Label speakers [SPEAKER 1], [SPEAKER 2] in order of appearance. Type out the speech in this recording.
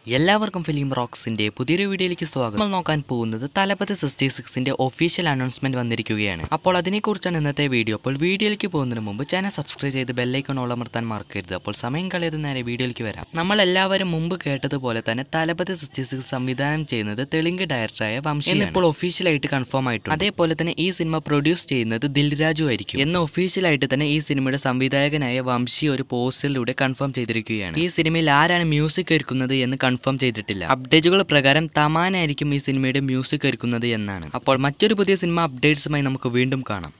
[SPEAKER 1] എല്ലാവർക്കും ഫിലിം റോക്സിന്റെ പുതിയൊരു വീഡിയോയിലേക്ക് സ്വാഗതം നമ്മൾ നോക്കാൻ പോകുന്നത് തലപതി സിക്സ്റ്റി സിക്സിന്റെ ഒഫീഷ്യൽ അനൗൺസ്മെന്റ് വന്നിരിക്കുകയാണ് അപ്പോൾ അതിനെക്കുറിച്ചാണ് ഇന്നത്തെ വീഡിയോ അപ്പോൾ വീഡിയോയിലേക്ക് പോകുന്നതിന് മുമ്പ് ചാനൽ സബ്സ്ക്രൈബ് ചെയ്ത് ബെല്ലൈക്കൺ ഓളമർത്താൻ മറക്കരുത് അപ്പോൾ സമയം കളയാതെ നേരെ വീഡിയോയിലേക്ക് വരാം നമ്മൾ എല്ലാവരും മുമ്പ് കേട്ടതുപോലെ തന്നെ തലപതി സിക്സ്റ്റി സിക്സ് സംവിധാനം ചെയ്യുന്നത് തെലുങ്ക് ഡയറക്ടറായ വംശി ഇപ്പോൾ ഒഫീഷ്യലായിട്ട് കൺഫേം ആയിട്ടുണ്ട് അതേപോലെ തന്നെ ഈ സിനിമ പ്രൊഡ്യൂസ് ചെയ്യുന്നത് ദിൽരാജു ആയിരിക്കും എന്ന് ഒഫീഷ്യലായിട്ട് തന്നെ ഈ സിനിമയുടെ സംവിധായകനായ വംശി ഒരു പോസ്റ്ററിലൂടെ കൺഫേം ചെയ്തിരിക്കുകയാണ് ഈ സിനിമയിൽ ആരാണ് മ്യൂസിക് ഒരുക്കുന്നത് എന്ന് കൺഫേം ചെയ്തിട്ടില്ല അപ്ഡേറ്റുകൾ പ്രകാരം തമാനായിരിക്കും ഈ സിനിമയുടെ മ്യൂസിക് ഒരുക്കുന്നത് എന്നാണ് അപ്പോൾ മറ്റൊരു പുതിയ സിനിമ അപ്ഡേറ്റ്സുമായി നമുക്ക് വീണ്ടും കാണാം